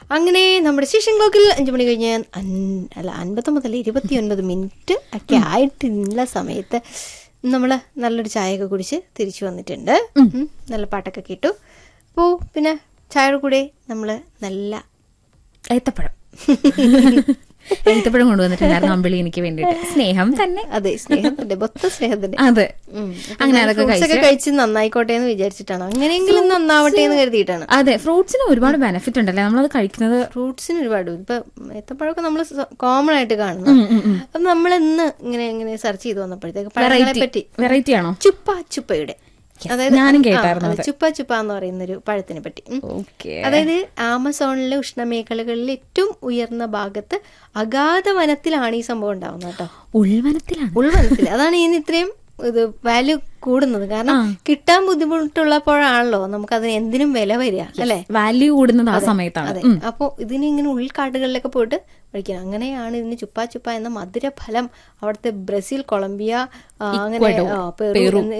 അങ്ങനെ നമ്മുടെ സ്റ്റേഷൻ ക്ലോക്കിൽ അഞ്ചു മണി കഴിഞ്ഞ് അൻ- അല്ല അൻപത്തൊമ്പത് അല്ല ഇരുപത്തി ഒൻപത് മിനിറ്റ് ഒക്കെ ആയിട്ടുള്ള സമയത്ത് നമ്മൾ നല്ലൊരു ചായയൊക്കെ കുടിച്ച് തിരിച്ചു വന്നിട്ടുണ്ട് ഉം. നല്ല പാട്ടൊക്കെ കേട്ടു അപ്പോൾ പിന്നെ ചായയുടെ കൂടെ നമ്മൾ നല്ല ഏത്തപ്പഴം ഏത്തപ്പഴം കൊണ്ടുവന്നിട്ടുണ്ടായിരുന്നു അമ്പിളി എനിക്ക് വേണ്ടിയിട്ട് സ്നേഹം തന്നെ അതെ സ്നേഹത്തിന്റെ മൊത്തം സ്നേഹത്തിന്റെ അതെ ഉം. അങ്ങനെ അതൊക്കെ fruits ഒക്കെ കഴിച്ച് കഴിച്ച് നന്നായിക്കോട്ടെ എന്ന് വിചാരിച്ചിട്ടാണ് അങ്ങനെയെങ്കിലും നന്നാവട്ടെ എന്ന് കരുതിയിട്ടാണ് അതെ ഫ്രൂട്ട്സിന് ഒരുപാട് ബെനിഫിറ്റ് ഉണ്ടല്ലേ നമ്മളത് കഴിക്കുന്നത് ഫ്രൂട്ട്സിന് ഒരുപാട് ഇപ്പൊ ഏത്തപ്പഴമൊക്കെ നമ്മൾ കോമൺ ആയിട്ട് കാണുന്നു അപ്പൊ നമ്മൾ ഇന്ന് ഇങ്ങനെ ഇങ്ങനെ സെർച്ച് ചെയ്ത് വന്നപ്പോഴത്തേക്ക് പഴങ്ങളെ വെറൈറ്റി പറ്റി വെറൈറ്റി ആണോ ചുപ്പ ചുപ്പയുടെ ഞാനും ആ, കേട്ടായിരുന്നു അതെ, ചുപ്പ ചുപ്പ എന്ന് പറയുന്ന ഒരു പഴത്തിനെ പറ്റി ഉം. ഓക്കെ അതായത് ആമസോണിലെ ഉഷ്ണമേഖലകളിൽ ഏറ്റവും ഉയർന്ന ഭാഗത്ത് അഗാധ വനത്തിലാണ് ഈ സംഭവം ഉണ്ടാവുന്നത് കേട്ടോ ഉൾവനത്തിലാണ് ഉൾവനത്തിൽ അതാണ് ഇതിന് ഇത്രയും ഇത് വാല്യൂ കൂടുന്നത് കാരണം കിട്ടാൻ ബുദ്ധിമുട്ടുള്ളപ്പോഴാണല്ലോ നമുക്ക് അതിന് എന്തിനും വില വരിക അല്ലെ വാല്യൂ കൂടുന്നത് ആ സമയത്താണ് അതെ അപ്പോ ഇതിന് ഇങ്ങനെ ഉൾക്കാടുകളിലൊക്കെ പോയിട്ട് കഴിക്കണം അങ്ങനെയാണ് ഇതിന് ചുപ്പാ ചുപ്പ എന്ന മധുരഫലം അവിടുത്തെ ബ്രസീൽ കൊളംബിയ ആ, അങ്ങനെ ഇക്വഡോർ, ആ, പെറു പെറു. എന്നീ